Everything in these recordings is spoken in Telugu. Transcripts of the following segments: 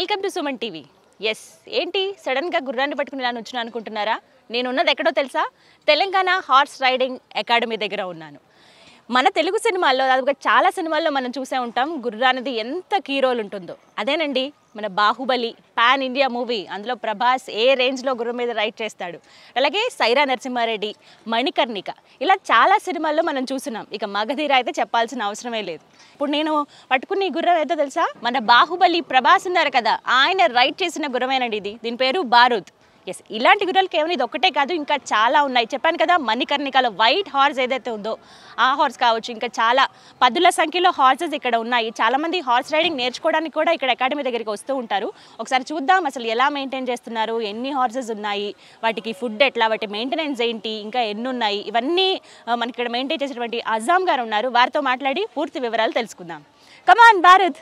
Welcome to Suman TV yes ఏంటి సడన్గా గుర్రాన్ని పట్టుకుని ఇలా నుంచున్నా అనుకుంటున్నారా నేను ఉన్నది ఎక్కడో తెలుసా తెలంగాణ హార్స్ రైడింగ్ అకాడమీ దగ్గర ఉన్నాను మన తెలుగు సినిమాల్లో దాదాపుగా చాలా సినిమాల్లో మనం చూసే ఉంటాం గుర్రానిది ఎంత కీ రోల్ ఉంటుందో అదేనండి మన బాహుబలి పాన్ ఇండియా మూవీ అందులో ప్రభాస్ ఏ రేంజ్లో గుర్రం మీద రైడ్ చేస్తాడు అలాగే సైరా నరసింహారెడ్డి మణికర్ణిక ఇలా చాలా సినిమాల్లో మనం చూస్తున్నాం ఇక మగధీర అయితే చెప్పాల్సిన అవసరమే లేదు ఇప్పుడు నేను పట్టుకున్న ఈ గుర్రం ఏదో తెలుసా మన బాహుబలి ప్రభాస్ ఉన్నారు కదా ఆయన రైడ్ చేసిన గుర్రమేనండి ఇది దీని పేరు బారూద్ ఎస్ ఇలాంటి గుర్రాలు కేవలం ఇది ఒక్కటే కాదు ఇంకా చాలా ఉన్నాయి చెప్పాను కదా మణికర్ణికలో వైట్ హార్స్ ఏదైతే ఉందో ఆ హార్స్ కావచ్చు ఇంకా చాలా పదుల సంఖ్యలో హార్సెస్ ఇక్కడ ఉన్నాయి చాలామంది హార్స్ రైడింగ్ నేర్చుకోవడానికి కూడా ఇక్కడ అకాడమీ దగ్గరికి వస్తూ ఉంటారు ఒకసారి చూద్దాం అసలు ఎలా మెయింటైన్ చేస్తున్నారు ఎన్ని హార్సెస్ ఉన్నాయి వాటికి ఫుడ్ ఎట్లా వాటి మెయింటెనెన్స్ ఏంటి ఇంకా ఎన్ని ఉన్నాయి ఇవన్నీ ఆ, మనకి ఇక్కడ మెయింటైన్ చేసేటువంటి అజామ్ గారు ఉన్నారు వారితో మాట్లాడి పూర్తి వివరాలు తెలుసుకుందాం కమాన్ భారత్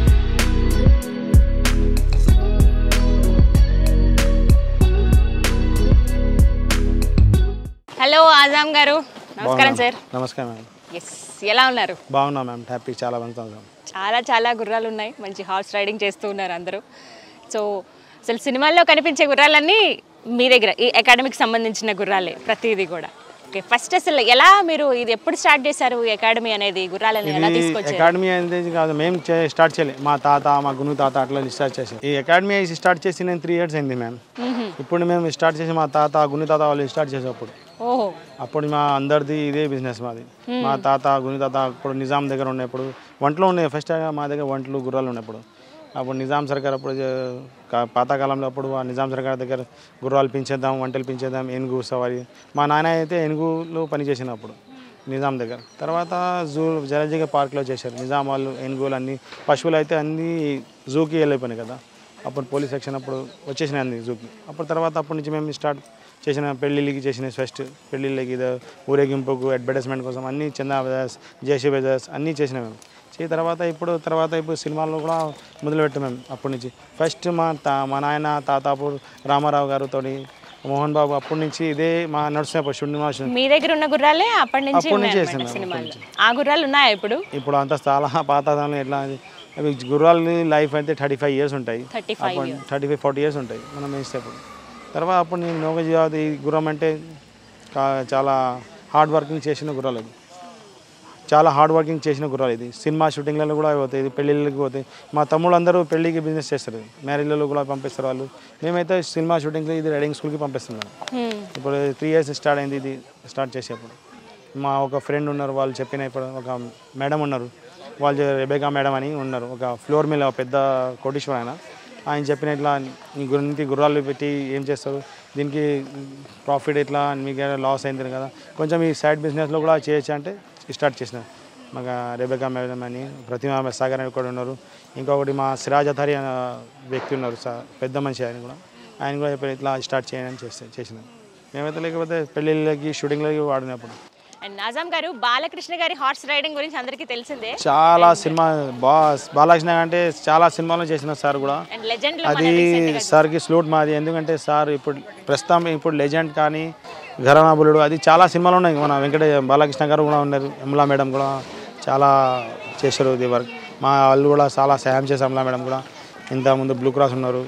హలో ఆజామ్ గారు నమస్కారం సార్ నమస్కారం మ్యామ్ ఎస్ ఎలా ఉన్నారు బాగున్నా మ్యామ్ హ్యాపీ చాలా బాగుంది చాలా చాలా గుర్రాలు ఉన్నాయి మంచి హార్స్ రైడింగ్ చేస్తూ ఉన్నారు అందరూ సో అసలు సినిమాల్లో కనిపించే గుర్రాలన్నీ మీ దగ్గర ఈ అకాడమీకి సంబంధించిన గుర్రాలే ప్రతిదీ కూడా ఓకే ఫస్ట్ అసలు ఎలా మీరు ఇది ఎప్పుడు స్టార్ట్ చేశారు ఈ అకాడమీ అనేది గుర్రాలని ఎలా ఇది తీసుకొచ్చారు అకాడమీ అనేది కాదు మేము చే- స్టార్ట్ చేయలేదు మా తాత మా గును తాత అట్లా స్టార్ట్ చేసాం ఈ అకాడమీ స్టార్ట్ చేసి నేను త్రీ ఇయర్స్ అయింది మ్యామ్ ఇప్పుడు మేము స్టార్ట్ చేసి మా తాత గును తాత వాళ్ళు స్టార్ట్ చేసేటప్పుడు ఓహో అప్పుడు మా అందరిది ఇదే బిజినెస్ మాది మా తాత గుని తాత అప్పుడు నిజాం దగ్గర ఉన్నప్పుడు వంటలు ఉన్నాయి ఫస్ట్ మా దగ్గర వంటలు గుర్రాలు ఉన్నప్పుడు అప్పుడు నిజాం సర్కార్ అప్పుడు జ- కా- పాతకాలంలో అప్పుడు ఆ నిజాం సర్కార్ దగ్గర గుర్రాలు పెంచేద్దాం వంటలు పెంచేద్దాం ఏనుగు సవారి మా నాన్న అయితే ఏనుగులు పనిచేసినప్పుడు నిజాం దగ్గర తర్వాత జూ జలజీగ పార్క్లో చేశారు నిజాం వాళ్ళు ఏనుగులు అన్ని పశువులు అయితే అన్నీ జూకి వెళ్ళిపోయినాయి కదా అప్పుడు పోలీస్ సెక్షన్ అప్పుడు వచ్చేసినాయి అన్ని జూకి అప్పుడు తర్వాత అప్పటి నుంచి మేము స్టార్ట్ చేసిన పెళ్ళిళ్ళకి చేసిన ఫస్ట్ పెళ్ళిళ్ళకి ఇది ఊరేగింపుకు అడ్వర్టైజ్మెంట్ కోసం అన్ని చందా బ్రదర్స్ జేసీ బ్రదర్స్ అన్నీ చేసినాం మేము చేసిన తర్వాత ఇప్పుడు తర్వాత ఇప్పుడు సినిమాల్లో కూడా మొదలుపెట్టాం మేము అప్పటి నుంచి ఫస్ట్ మా తా మా నాయన తాతాపూర్ రామారావు గారితో మోహన్ బాబు అప్పటి నుంచి ఇదే మా నడుస్తున్నప్పుడు శ్రీనివాస్ మీ దగ్గర ఉన్న గుర్రాలే అప్పటి నుంచి అప్పటి నుంచి ఉన్నాయన్నమాట వేస్తున్నాం, సినిమాల్లో ఆ గుర్రాలు ఉన్నాయా ఇప్పుడు ఇప్పుడు అంతా చాలా పాతకాలంలో ఎట్లా అది అవి గుర్రాల లైఫ్ అయితే థర్టీ ఫైవ్ ఇయర్స్ ఉంటాయి థర్టీ ఫైవ్ అప్పుడు థర్టీ ఫైవ్ ఫార్టీ ఇయర్స్ ఉంటాయి మనం వేసేటప్పుడు తర్వాత అప్పుడు నేను నోగజీవాది గుర్రం అంటే కా- చాలా హార్డ్ వర్కింగ్ చేసిన గుర్రాలు అది చాలా హార్డ్ వర్కింగ్ చేసిన గుర్రాలు ఇది సినిమా షూటింగ్లలో కూడా పోతాయి ఇది పెళ్ళిళ్ళకి పోతాయి మా తమ్ముడు అందరూ పెళ్ళికి బిజినెస్ చేస్తారు మ్యారేజ్లలో కూడా పంపిస్తారు వాళ్ళు మేమైతే సినిమా షూటింగ్కి ఇది రైడింగ్ స్కూల్కి పంపిస్తున్నాం ఇప్పుడు త్రీ ఇయర్స్ స్టార్ట్ అయింది ఇది స్టార్ట్ చేసేప్పుడు మా ఒక ఫ్రెండ్ ఉన్నారు వాళ్ళు చెప్పిన ఇప్పుడు ఒక మేడం ఉన్నారు వాళ్ళు రెబేకా మేడం అని ఉన్నారు ఒక ఫ్లోర్ మీద పెద్ద కోటీశ్వర ఆయన ఆయన చెప్పిన ఇట్లా నీ గురించి గుర్రాలు పెట్టి ఏం చేస్తారు దీనికి ప్రాఫిట్ ఇట్లా మీకు లాస్ అయింది కదా కొంచెం ఈ సైడ్ బిజినెస్లో కూడా చేయొచ్చు అంటే స్టార్ట్ చేసిన మాకు రెబేకా మేడం అని ప్రతిమా సాగర్ అని కూడా ఉన్నారు ఇంకొకటి మా సిరాజ్ అథారి అనే వ్యక్తి ఉన్నారు సా- పెద్ద మనిషి ఆయన కూడా ఆయన కూడా చెప్పారు ఇట్లా స్టార్ట్ చేయని చేస్తే చేసిన మేమైతే లేకపోతే పెళ్ళిళ్ళకి షూటింగ్లకి వాడినప్పుడు అండ్ ఆజామ్ గారు బాలకృష్ణ గారి హార్స్ రైడింగ్ గురించి అందరికీ తెలిసిందే చాలా సినిమా బాస్ బాలకృష్ణ అంటే చాలా సినిమాలు చేసిన సార్ కూడా అండ్ లెజెండ్ లో అది సార్కి స్లూట్ మాది ఎందుకంటే సార్ ఇప్పుడు ప్రస్తుతం ఇప్పుడు లెజెండ్ కానీ ఘరానాబులుడు అది చాలా సినిమాలు ఉన్నాయి మన వెంకట బాలకృష్ణ గారు కూడా ఉన్నారు అమలా మేడం కూడా చాలా చేశారు ఇది వర్క్ మా వాళ్ళు కూడా చాలా సహాయం చేశారు అమలా మేడం కూడా ఇంత ముందు బ్లూ క్రాస్ ఉన్నారు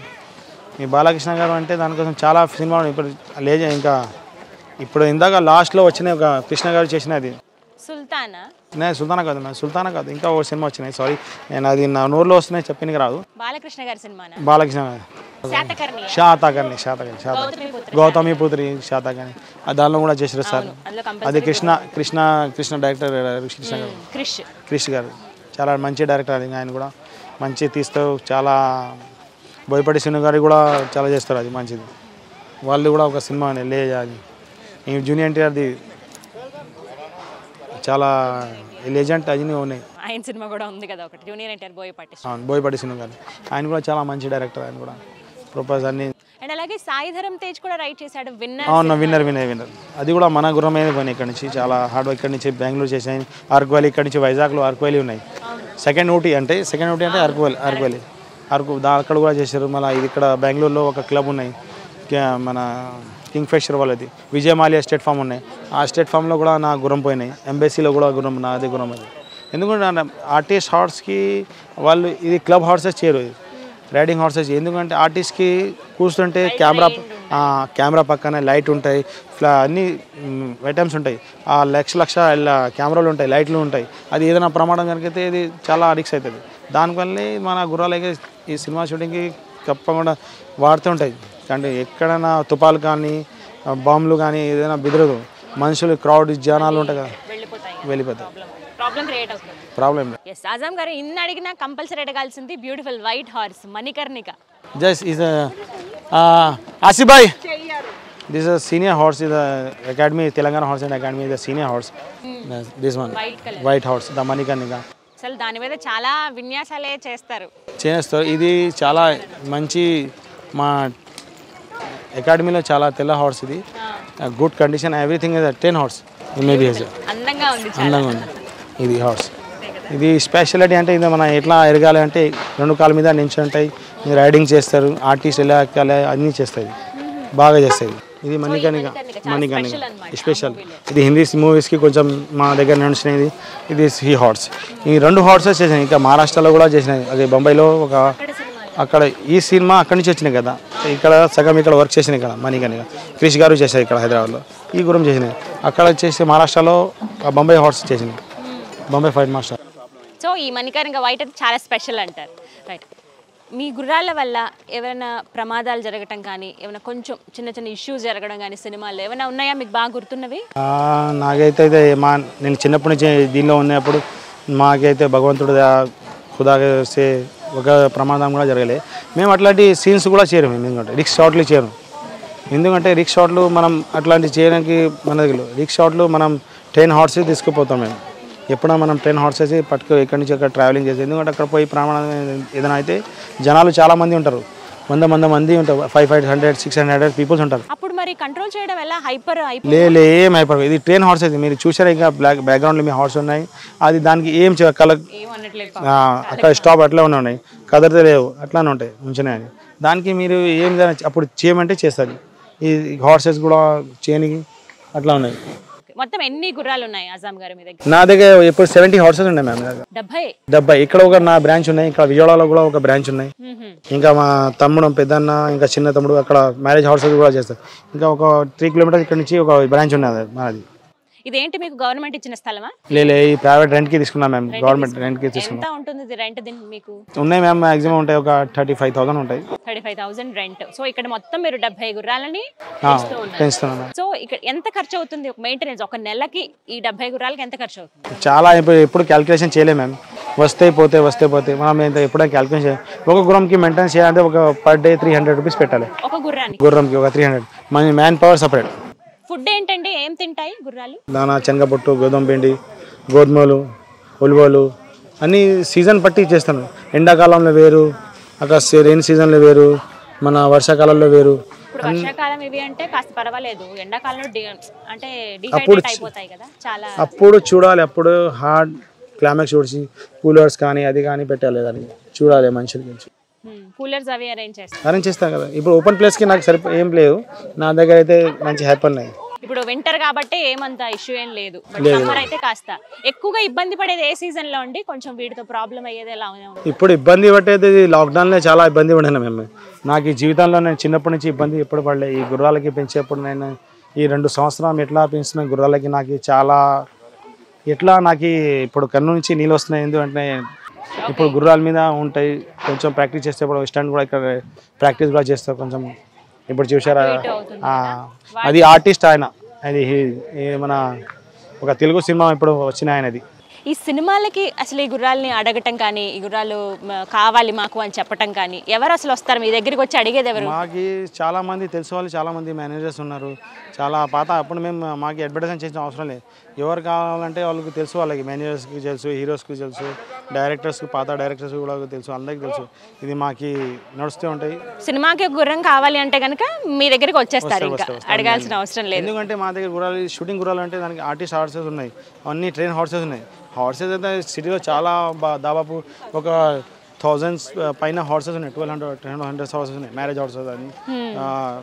ఈ బాలకృష్ణ గారు అంటే దానికోసం చాలా సినిమాలు ఉన్నాయి. ఇప్పుడు లేజ ఇంకా ఇప్పుడు ఇందాక లాస్ట్లో వచ్చిన ఒక కృష్ణ గారు చేసినది సుల్తానా నేను సుల్తానా కాదు నా సుల్తానా కాదు ఇంకా ఓ సినిమా వచ్చినాయి సారీ నేను అది నా నోరులో వస్తున్నాయి చెప్పినకి రాదు బాలకృష్ణ గారి సినిమానా బాలకృష్ణ శాతకర్ణి శాతకర్ణి శాతకర్ణి శాత గౌతమిపుత్ర గౌతమి పుత్రి శాతకర్ణి ఆ దానిలో కూడా చేశారు సార్ అందులో అది కృష్ణ కృష్ణ కృష్ణ డైరెక్టర్ కృష్ణ గారు క్రిష్ క్రిష్ గారు చాలా మంచి డైరెక్టర్ అది ఆయన కూడా మంచి తీస్తూ చాలా బోయపడి సినిమా గారు కూడా చాలా చేస్తారు అది మంచిది వాళ్ళు కూడా ఒక సినిమా లే అది ఈ జూనియర్ ఎన్టీఆర్ది చాలా లెజెంట్ అది ఉన్నాయి ఆయన సినిమా కూడా ఉంది కదా ఒకటి జూనియర్ ఎన్టీఆర్ బోయపాటి అవును బోయపడి సినిమా గారు ఆయన కూడా చాలా మంచి డైరెక్టర్ ఆయన కూడా ప్రొపోజ్ అన్ని అండ్ అలాగే సాయిధరం తేజ్ కూడా రైట్ చేశాడు విన్నర్ అవును విన్నర్ విన్నర్ విన్నర్ అది కూడా మన గుర్రమైన పని ఇక్కడ నుంచి చాలా హార్డ్ వర్క్ ఇక్కడ నుంచి బెంగళూరు చేసాయి అరకు వ్యాలీ ఇక్కడ నుంచి వైజాగ్లో అరకు వ్యాలీ ఉన్నాయి సెకండ్ ఊటీ అంటే సెకండ్ ఊటీ అంటే అరకు వ్యాలీ అరకు వ్యాలీ అరకు దా అక్కడ కూడా చేశారు మళ్ళీ ఇది ఇక్కడ బెంగళూరులో ఒక క్లబ్ ఉన్నాయి కే- మన కింగ్ ఫిషర్ వాళ్ళది విజయమాలియా స్టేట్ ఫామ్ ఉన్నాయి ఆ స్టేట్ ఫామ్లో కూడా నా గుర్రం పోయినాయి ఎంబెసీలో కూడా గుర్రం నాది గుర్రం అది ఎందుకంటే ఆర్టిస్ట్ హార్స్కి వాళ్ళు ఇది క్లబ్ హార్సెస్ చేయరు ఇది రైడింగ్ హార్సెస్ ఎందుకంటే ఆర్టిస్ట్కి కూర్చుంటే కెమెరా కెమెరా పక్కన లైట్ ఉంటాయి ఇట్లా అన్ని ఐటమ్స్ ఉంటాయి ఆ లక్ష లక్ష ఇలా కెమెరాలు ఉంటాయి లైట్లు ఉంటాయి అది ఏదైనా ప్రమాదం జరిగితే ఇది చాలా రిక్స్ అవుతుంది దానివల్లే మన గుర్రాలకి ఈ సినిమా షూటింగ్కి తప్పకుండా వాడుతుంటాయి అంటే ఎక్కడైనా తుపాలు కానీ ఆ, బాంబులు కానీ ఏదైనా బెదరదు మనుషులు క్రౌడ్ జనాలు ఉంటాయి కదా వెళ్ళిపోతాయి వెళ్ళిపోతాయి ప్రాబ్లం క్రియేట్ అవుతుంది ప్రాబ్లం లేదు ఎస్ ఆజామ్ గారు ఇన్ని అడిగినా కంపల్సరీ అడగాల్సింది beautiful white horse Manikarnika Just is a uh, Asif bhai. This is a senior horse. Is a academy Telangana Horse and Academy is a senior horse. Yes, This one white colour white horse, the Manikarnika. అసలు దాని మీద చాలా విన్యాసాలే చేస్తారు చేస్తారు ఇది చాలా మంచి మా అకాడమీలో చాలా తెల్ల హార్స్ ఇది good condition everything is ten horse maybe అందంగా ఉంది చాలా అందంగా ఉంది ఇది హార్స్ ఇది స్పెషాలిటీ అంటే ఇది మన ఎట్లా ఎరగాలి అంటే రెండు కాళ్ళ మీద నించుంటాయి రైడింగ్ చేస్తారు ఆర్టిస్ట్ ఎలా ఎక్కాలి అన్నీ చేస్తుంది బాగా చేస్తుంది ఇది మణికణిక మణికణిక స్పెషల్ ఇది హిందీ మూవీస్కి కొంచెం మా దగ్గర నడిచినది ఇది ఈ హార్స్ ఈ రెండు హార్సెస్ చేసినాయి ఇంకా మహారాష్ట్రలో కూడా చేసినాయి అది బొంబాయిలో ఒక అక్కడ ఈ సినిమా అక్కడి నుంచి వచ్చినాయి కదా ఇక్కడ సగం ఇక్కడ వర్క్ చేసినాయి ఇక్కడ మణికణిక క్రిష్ గారు చేశారు ఇక్కడ హైదరాబాద్లో ఈ గురం చేసినాయి అక్కడ చేసి మహారాష్ట్రలో ఆ బొంబాయి హార్స్ చేసినాయి బొంబాయి ఫైట్ మాస్టర్ సో ఈ మణికర్ణిక వైట్ అయితే చాలా స్పెషల్ అంటారు రైట్ మీ గుర్రాల వల్ల ఏమైనా ప్రమాదాలు జరగటం కానీ ఏమైనా కొంచెం చిన్న చిన్న ఇష్యూస్ జరగడం కానీ సినిమాల్లో ఏమైనా ఉన్నాయా మీకు బాగా గుర్తున్నవి ఆ, నాకైతే అయితే మా నేను చిన్నప్పటి నుంచి దీనిలో ఉన్నప్పుడు మాకైతే భగవంతుడు ఖుదాసే ఒక ప్రమాదం కూడా జరగలే మేము అట్లాంటి సీన్స్ కూడా చేయము ఎందుకంటే రిక్స్ షాట్లు చేయము ఎందుకంటే రిక్స్ షాట్లు మనం అట్లాంటివి చేయడానికి మన దగ్గర రిక్స్ షాట్లు మనం ట్రైన్ హార్సెస్ తీసుకుపోతాం మేము ఎప్పుడైనా మనం ట్రైన్ హార్సెస్ పట్టుకు ఇక్కడి నుంచి అక్కడ ట్రావెలింగ్ చేసి ఎందుకంటే అక్కడ పోయి ప్రమాదం ఏదైనా అయితే జనాలు చాలా మంది ఉంటారు వంద మంది మంది ఉంటారు five five hundred six hundred peoples ఉంటారు అప్పుడు మరి కంట్రోల్ చేయడం ఎలా హైపర్ హైపర్ లే లే ఏం అయిపోయి ఇది ట్రైన్ హార్స్ అది మీరు చూసారా ఇంకా బ్లాక్ బ్యాక్గ్రౌండ్లో మీ హార్స్ ఉన్నాయి అది దానికి ఏం చే- కల ఏం అనట్లేదు ఆ, అక్కడ స్టాప్ అట్లా ఉన్నాయి కదరితే లేవు అట్లానే ఉంటాయి ఉంచినాయి అని దానికి మీరు ఏం చేయాలి- అప్పుడు చేయమంటే చేస్తుంది ఈ హార్సెస్ కూడా చేయనికి అట్లా ఉన్నాయి మొత్తం ఎన్ని గుర్రాలు ఉన్నాయి ఆజామ్ గారు మీ దగ్గర నా దగ్గర ఇప్పుడు సెవెంటీ హార్సెస్ ఉన్నాయి మ్యామ్ నా దగ్గర డెబ్బై డెబ్బై ఇక్కడ ఒక నా బ్రాంచ్ ఉన్నాయి ఇక్కడ విజయవాడలో కూడా ఒక బ్రాంచ్ ఉన్నాయి మ్మ్హ్మ్. ఇంకా మా తమ్ముడు పెద్దన్న ఇంకా చిన్న తమ్ముడు అక్కడ మ్యారేజ్ హార్సెస్ కూడా చేస్తారు ఇంకా ఒక త్రీ కిలోమీటర్స్ ఇక్కడ నుంచి ఒక బ్రాంచ్ ఉన్నది మాది ఇదేంటి మీకు గవర్నమెంట్ ఇచ్చిన స్థలమా లే లే, ఈ ప్రైవేట్ రెంట్కి తీసుకున్నాం మ్యామ్ గవర్నమెంట్ రెంట్కి తీసుకున్నాం ఎంత ఉంటుంది ఇది రెంట్ దీనికి మీకు ఉన్నాయి మ్యామ్ మాక్సిమం ఉంటాయి ఒక థర్టీ ఫైవ్ థౌసండ్ ఉంటాయి thirty five thousand rent so ఇక్కడ మొత్తం మీరు డెబ్బై గుర్రాలని ఆ, పెంచుతూ ఉన్నారు పెంచుతున్నాం మ్యామ్ సో ఇక్కడ ఎంత ఖర్చు అవుతుంది ఒక మెయింటెనెన్స్ ఒక నెలకి ఈ డెబ్బై గుర్రాలకి ఎంత ఖర్చు అవుతుంది చాలా ఇప్పుడు ఎప్పుడు క్యాలిక్యులేషన్ చేయలేము మ్యామ్ వస్తే పోతే వస్తే పోతే మనం ఎంత ఎప్పుడైనా క్యాలిక్యులేషన్ చేయాలి ఒక గుర్రంకి మెయింటెనెన్స్ చేయాలంటే ఒక per day three hundred rupees పెట్టాలి ఒక గుర్రానికి గుర్రంకి ఒక త్రీ హండ్రెడ్ మన మ్యాన్ పవర్ సపరేట్ ఫుడ్ ఏంటంటే ఏం తింటాయి గుర్రాలు దానా శనగపట్టు గోధుమ పిండి గోధుమలు ఉలువలు అన్నీ సీజన్ బట్టి చేస్తాను ఎండాకాలంలో వేరు అక్కడ రెయిన్ సీజన్లో వేరు మన వర్షాకాలంలో వేరు ఇప్పుడు వర్షాకాలం ఇవి అంటే కాస్త పర్వాలేదు ఎండాకాలంలో డి- అంటే డిహైడ్రేట్ అయిపోతాయి కదా చాలా అప్పుడు చూడాలి అప్పుడు హార్డ్ క్లైమాక్స్ చూసి కూలర్స్ కానీ అది కానీ పెట్టాలి దానికి చూడాలి మనుషుల గురించి కూలర్స్ అవి అరేంజ్ చేస్తారు అరేంజ్ చేస్తాం కదా ఇప్పుడు ఓపెన్ ప్లేస్కి నాకు సరిపో ఏం లేవు నా దగ్గర అయితే మంచి హ్యాపీ ఉన్నాయి ఇప్పుడు వింటర్ కాబట్టి ఏమంత ఇష్యూ ఏం లేదు బట్ సమ్మర్ అయితే కాస్త ఎక్కువగా ఇబ్బంది పడేది ఏ సీజన్ లో అండి కొంచెం వీటితో ప్రాబ్లం అయ్యేది ఎలా ఉంది ఇప్పుడు ఇబ్బంది పట్టేది లాక్డౌన్లో చాలా ఇబ్బంది పడినా మేము నాకు ఈ జీవితంలో నేను చిన్నప్పటి నుంచి ఇబ్బంది ఎప్పుడు పడలే ఈ గుర్రాలకి పెంచేప్పుడు నేను ఈ రెండు సంవత్సరాలు ఎట్లా పెంచిన గుర్రాలకి నాకు చాలా ఎట్లా నాకు ఇప్పుడు కన్ను నుంచి నీళ్ళు వస్తున్నాయి ఎందుకంటే ఇప్పుడు గుర్రాల మీద ఉంటాయి కొంచెం ప్రాక్టీస్ చేస్తే ఇప్పుడు స్టాండ్ కూడా ఇక్కడ ప్రాక్టీస్ కూడా చేస్తారు కొంచెం ఇప్పుడు చూసారా అవుతుంది ఆ, అది ఆర్టిస్ట్ ఆయన అది హీ- ఈ మన ఒక తెలుగు సినిమా ఇప్పుడు వచ్చిన ఆయనది ఈ సినిమాలకి అసలు ఈ గుర్రాలని అడగటం కానీ ఈ గుర్రాలు మ, కావాలి మాకు అని చెప్పటం కానీ ఎవరు అసలు వస్తారు మీ దగ్గరికి వచ్చి అడిగేది ఎవరు మాకి చాలా మంది తెలిసిన వాళ్ళు చాలా మంది మేనేజర్స్ ఉన్నారు చాలా పాత అప్పుడు మేము మాకు అడ్వర్టైజ్మెంట్ చేసిన అవసరం లేదు ఎవరు కావాలంటే వాళ్ళకి తెలుసు వాళ్ళకి మేనేజర్స్కి తెలుసు హీరోస్కి తెలుసు డైరెక్టర్స్కి పాత డైరెక్టర్స్ కూడా తెలుసు అందరికీ తెలుసు ఇది మాకి నడుస్తూ ఉంటాయి సినిమాకి ఒక గుర్రం కావాలి అంటే కనుక మీ దగ్గరికి వచ్చేస్తారు ఇంకా వస్తారు, వస్తారు. అడగాల్సిన అవసరం లేదు ఎందుకంటే మా దగ్గర గుర్రాలు షూటింగ్ గుర్రాలు అంటే దానికి ఆర్టిస్ట్ హార్సెస్ ఉన్నాయి అన్ని ట్రైన్ హార్సెస్ ఉన్నాయి హార్సెస్ అయితే సిటీలో చాలా బా- దాదాపు ఒక థౌజండ్స్ పైన హార్సెస్ ఉన్నాయి twelve hundred ten hundred horses ఉన్నాయి మ్యారేజ్ హార్సెస్ అని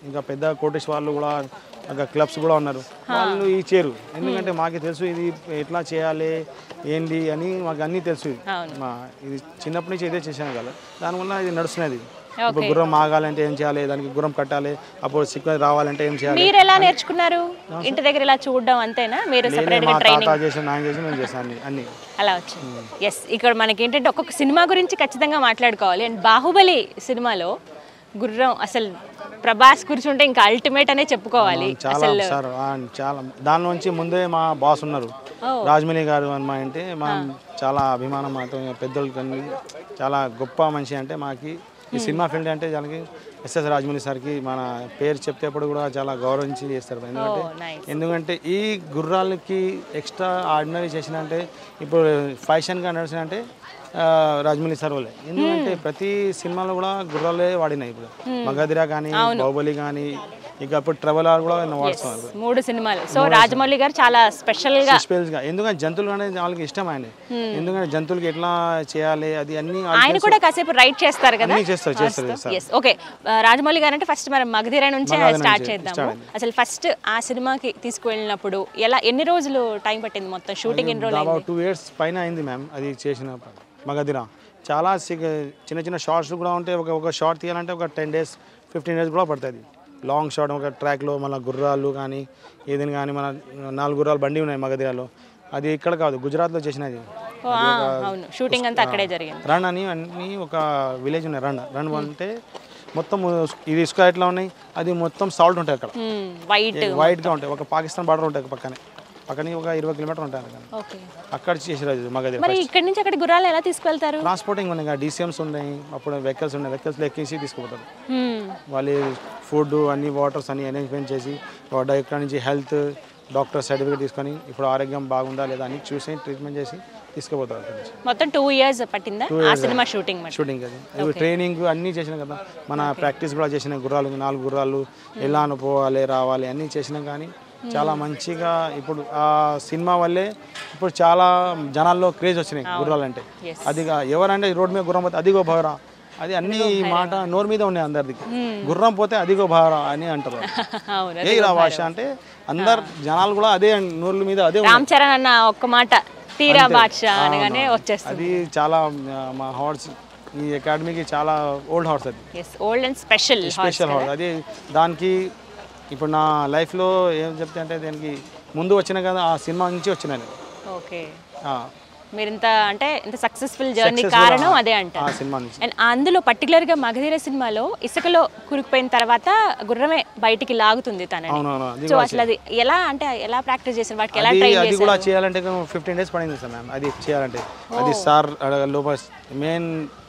ఇంకా పెద్ద కోటేష్ వాళ్ళు కూడా ఇంకా క్లబ్స్ కూడా ఉన్నారు వాళ్ళు ఇచ్చారు ఎందుకంటే మాకు తెలుసు ఇది ఎట్లా చేయాలి ఏంటి అని మాకు అన్నీ తెలుసు అవును. మా ఇది చిన్నప్పటి నుంచి ఇదే చేశాను కదా దానివల్ల ఇది నడుస్తున్నది ఇప్పుడు గుర్రం ఆగాలంటే ఏం చేయాలి దానికి గుర్రం కట్టాలి అప్పుడు సిక్కు రావాలంటే ఏం చేయాలి మీరు ఎలా నేర్చుకున్నారు ఇంటి దగ్గర ఇలా చూడడం అంతేనా మీరు నేనే సెపరేట్ మా గా ట్రైనింగ్ తాత చేసిన నాయన చేసి నేను చేశాను అన్ని అన్ని అలా వచ్చింది ఎస్ ఇక్కడ మనకి ఏంటంటే ఒక్కొక్క సినిమా గురించి ఖచ్చితంగా మాట్లాడుకోవాలి అండ్ బాహుబలి సినిమాలో గుర్రం అసలు ప్రభాస్ కూర్చుంటే ఇంకా అల్టిమేట్ అనే చెప్పుకోవాలి చాలా సార్ ఆ, చాలా దాని నుంచి ముందే మా బాస్ ఉన్నారు రాజమౌళి గారు అని మా అంటే మా చాలా అభిమానం మాతో పెద్దోళ్ళకి అన్ని చాలా గొప్ప మనిషి అంటే మాకి ఈ సినిమా ఫీల్డ్ అంటే దానికి ఎస్ఎస్ రాజమౌళి సార్కి మన పేరు చెప్తేప్పుడు కూడా చాలా గౌరవించి చేస్తారు ఎందుకంటే నైస్ ఎందుకంటే ఈ గుర్రాలకి ఎక్స్ట్రా ఆర్డినరీ చేసిన అంటే ఇప్పుడు ఫ్యాషన్గా నడిచిన అంటే ఆ, రాజమౌళి సార్ వాళ్ళే ఎందుకంటే ప్రతి సినిమాలో కూడా గుర్రాలే వాడినాయి ఇప్పుడు మగధిరా కానీ బాహుబలి కానీ ఇక ఇప్పుడు ట్రవెల్ ఆర్ కూడా వాడుతున్నారు మూడు సినిమాలు సో రాజమౌళి గారు చాలా స్పెషల్ గా స్పెల్స్గా ఎందుకంటే జంతువులు అనేది వాళ్ళకి ఇష్టం ఆయన ఎందుకంటే జంతువులకి ఎట్లా చేయాలి అది అన్ని ఆయన కూడా కాసేపు రైట్ చేస్తారు కదా అన్ని చేస్తారు చేస్తారు చేస్తారు ఎస్ ఓకే రాజమౌళి గారు అంటే ఫస్ట్ మనం మగధీర నుంచే మగధీర స్టార్ట్ నుంచి చేద్దాము start అయింది. అసలు ఫస్ట్ ఆ సినిమాకి తీసుకువెళ్ళినప్పుడు ఎలా ఎన్ని రోజులు టైం పట్టింది మొత్తం షూటింగ్ ఎన్ని రోజులు దాదాపు టూ ఇయర్స్ పైన అయింది మ్యామ్ అది చేసిన మగధిర చాలా సిగ- చిన్న చిన్న షార్ట్స్ కూడా ఉంటాయి ఒక ఒక షార్ట్ తీయాలంటే ఒక టెన్ డేస్ ఫిఫ్టీన్ డేస్ కూడా పడుతుంది లాంగ్ షార్ట్ ఒక ట్రాక్లో మన గుర్రాలు కానీ ఏదైనా కానీ మన నాలుగు గుర్రాలు బండి ఉన్నాయి మగధిరాలో అది ఇక్కడ కాదు గుజరాత్లో చేసినది ఓ, ఆ, అవును షూటింగ్ అంతా అక్కడే జరిగింది రన్ అని అన్ని ఒక విలేజ్ ఉన్నాయి రన్ రన్ అంటే మొత్తం ఇది ఇసుక ఎట్లా ఉన్నాయి అది మొత్తం సాల్ట్ ఉంటాయి అక్కడ వైట్ వైట్గా ఉంటాయి ఒక పాకిస్తాన్ బార్డర్ ఉంటాయి పక్కనే పక్కనే ఒక ఇరవై కిలోమీటర్ ఉంటాయి అక్కడ ఓకే అక్కడ చేసేది మగధిర మరి ఇక్కడి నుంచి అక్కడ గుర్రాలు ఎలా తీసుకెళ్తారు ట్రాన్స్పోర్టింగ్ ఉన్నాయి డీసీఎంస్ ఉన్నాయి అప్పుడు వెహికల్స్ ఉన్నాయి వెహికల్స్లో ఎక్కించి తీసుకుపోతారు Hmm. వాళ్ళు ఫుడ్ అన్ని వాటర్స్ అన్ని అరేంజ్మెంట్ చేసి వాడు ఇక్కడ నుంచి హెల్త్ డాక్టర్ సర్టిఫికేట్ తీసుకొని ఇప్పుడు ఆరోగ్యం బాగుందా లేదా అని చూసి ట్రీట్మెంట్ చేసి తీసుకుపోతారు అక్కడి నుంచి మొత్తం టూ ఇయర్స్ పట్టిందా ఆ సినిమా షూటింగ్ మరి షూటింగ్ అది ఇప్పుడు ట్రైనింగ్ అన్నీ చేసినాం కదా మన ప్రాక్టీస్ కూడా చేసిన గుర్రాలు నాలుగు గుర్రాలు ఎలా అనుకోవాలి రావాలి అన్నీ చేసినాం కానీ చాలా మంచిగా ఇప్పుడు ఆ సినిమా వల్లే ఇప్పుడు చాలా జనాల్లో క్రేజ్ వచ్చినాయి గుర్రాలు అంటే Yes. అది కా- ఎవరంటే రోడ్ మీద గుర్రం పోతే అదిగో భావరా అది అన్ని మాట నోరు మీద ఉన్నాయి అందరిది గుర్రం పోతే అదిగో భావరా అని అంటారు అవును ఏ రా భాష అంటే అందరు జనాలు కూడా అదే నోర్ల మీద అదే ఉన్నాయి. రామ్ చరణ్ అన్న ఒక్క మాట తీరా బాద్షా అనగానే వచ్చేస్తుంది అది చాలా ఆ, మా హార్స్ ఈ అకాడమీకి చాలా ఓల్డ్ హార్స్ అది yes old and special special horse అది దానికి ఇప్పుడు నా లైఫ్లో ఏం చెప్తే అంటే దానికి ముందు వచ్చిన కదా ఆ సినిమా నుంచి వచ్చిన నేను. ఓకే ఆ, మీరు ఇంత అంటే ఇంత సక్సెస్ఫుల్ జర్నీ Success కారణం కూడా అదే ఆ అంటారు సినిమా నుంచి అండ్ అందులో పర్టికులర్ గా మగధీర సినిమాలో ఇసుకలో కురుకుపోయిన తర్వాత గుర్రమే బయటికి లాగుతుంది తనని అవునవును అది సో అసలు అది ఎలా అంటే ఎలా ప్రాక్టీస్ చేశారు వాటికి ఎలా అది ట్రైన్ అది చేశారు కూడా చేయాలంటే ఫిఫ్టీన్ డేస్ పడింది సార్ మ్యామ్ అది చేయాలంటే అది సార్ లోపల మెయిన్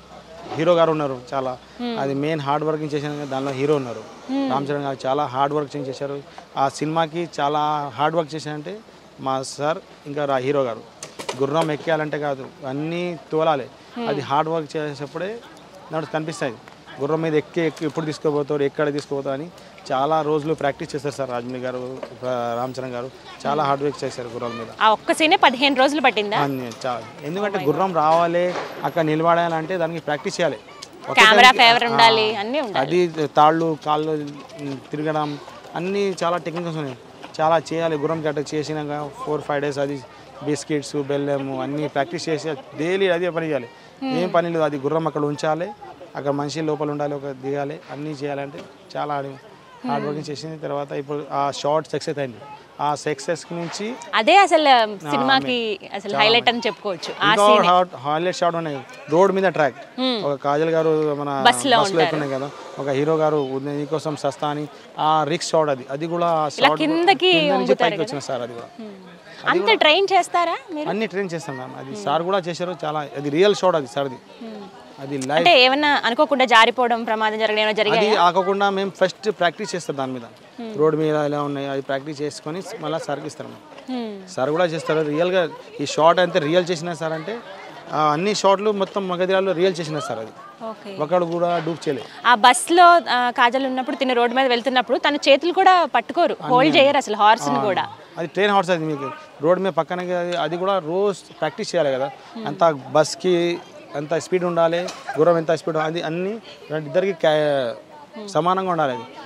హీరో గారు ఉన్నారు చాలా అది మెయిన్ హార్డ్ వర్కింగ్ చేసిన కదా, దానిలో హీరో ఉన్నారు రామ్ చరణ్ గారు చాలా హార్డ్ వర్క్ చేశారు ఆ సినిమాకి చాలా హార్డ్ వర్క్ చేశారంటే మా సార్ ఇంకా రా హీరో గారు గుర్రం ఎక్కేయాలంటే కాదు అన్నీ తోలాలి అది హార్డ్ వర్క్ చేసేటప్పుడే నాకు కనిపిస్తాయి గుర్రం మీద ఎక్కి ఎక్కి ఎప్పుడు తీసుకుపోతారు ఎక్కడ తీసుకుపోతారు అని చాలా రోజులు ప్రాక్టీస్ చేస్తారు సార్ రాజమౌళి గారు రామ్ చరణ్ గారు చాలా హార్డ్ వర్క్ చేశారు గుర్రాల మీద ఆ ఒక్క సీనే పదిహేను రోజులు పట్టిందా అన్ని చాలా ఎందుకంటే గుర్రం రావాలి అక్కడ నిలబడాలంటే దానికి ప్రాక్టీస్ చేయాలి ఒక కెమెరా టైంకి- ఫేవర్ ఉండాలి అన్నీ ఉండాలి అది తాళ్ళు కాళ్ళు ఉమ్, తిరగడం అన్నీ చాలా టెక్నికల్స్ ఉన్నాయి చాలా చేయాలి గుర్రం గట్ట చేసినాక ఫోర్ ఫైవ్ డేస్ అది బిస్కెట్స్ బెల్లము అన్నీ ప్రాక్టీస్ చేసి డైలీ అదే పని చేయాలి ఏం పని లేదు అది గుర్రం అక్కడ ఉంచాలి అక్కడ మనిషి లోపల ఉండాలి ఒక దిగాలి అన్నీ చేయాలంటే చాలా హార్డ్ వర్కింగ్ చేసిన తర్వాత ఇప్పుడు ఆ షార్ట్ సక్సెస్ అయింది ఆ సక్సెస్ నుంచి అదే అసలు సినిమాకి అసలు హైలైట్ అని చెప్పుకోవచ్చు ఆ ఇంకా సీన్ హాట్ హాయిలెట్ షాట్ ఉన్నాయి రోడ్ మీద ట్రాక్ ఒక కాజల్ గారు మన బస్సులో బస్సులో ఎక్కున్నాయి కదా ఒక హీరో గారు నీకోసం సస్తా అని ఆ రిక్స్ షాట్ అది అది కూడా ఆ షాట్ కిందకి కింద నుంచి పైకి వచ్చిన సార్ అది కూడా అంత ట్రైన్ చేస్తారా మీరు అన్ని ట్రైన్ చేస్తాం మ్యామ్ అది సార్ కూడా చేశారు చాలా అది రియల్ షాట్ అది సార్ది అది లైవ్ అంటే ఏమన్నా అనుకోకుండా జారిపోవడం ప్రమాదం జరగడం ఏమైనా జరిగాయి అది ఆగకుండా మేము ఫస్ట్ ప్రాక్టీస్ చేస్తాం దాని మీద రోడ్ మీద ఎలా ఉన్నాయి అది ప్రాక్టీస్ చేసుకొని మళ్ళీ సార్కి ఇస్తాం సార్ కూడా చేస్తారు రియల్గా ఈ షార్ట్ అంతే రియల్ చేసిన సార్ అంటే ఆ, అన్ని షార్ట్లు మొత్తం మగధిరాల్లో రియల్ చేసిన సార్ అది ఓకే ఒకడు కూడా డూప్ చేయలేదు ఆ బస్ లో ఆ, కాజల్ ఉన్నప్పుడు తిన రోడ్డు మీద వెళ్తున్నప్పుడు తన చేతులు కూడా పట్టుకోరు హోల్డ్ చేయరు అసలు హార్స్ ని కూడా అది ట్రైన్ హార్స్ అది మీకు రోడ్ మీద పక్కన అది అది కూడా రోజు ప్రాక్టీస్ చేయాలి కదా అంత బస్కి ఎంత స్పీడ్ ఉండాలి గుర్రం ఎంత స్పీడ్ అది అన్ని రెండు ఇద్దరికి క్యా- సమానంగా ఉండాలి అది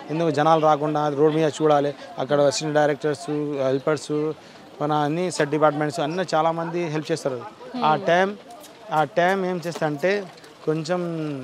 ఎందుకు జనాలు రాకుండా రోడ్ మీద చూడాలి అక్కడ అసిస్టెంట్ డైరెక్టర్స్ హెల్పర్స్ మన అన్ని సెట్ డిపార్ట్మెంట్స్ అన్నీ చాలామంది హెల్ప్ చేస్తారు ఆ టైం ఆ టైం ఏం చేస్తా అంటే కొంచెం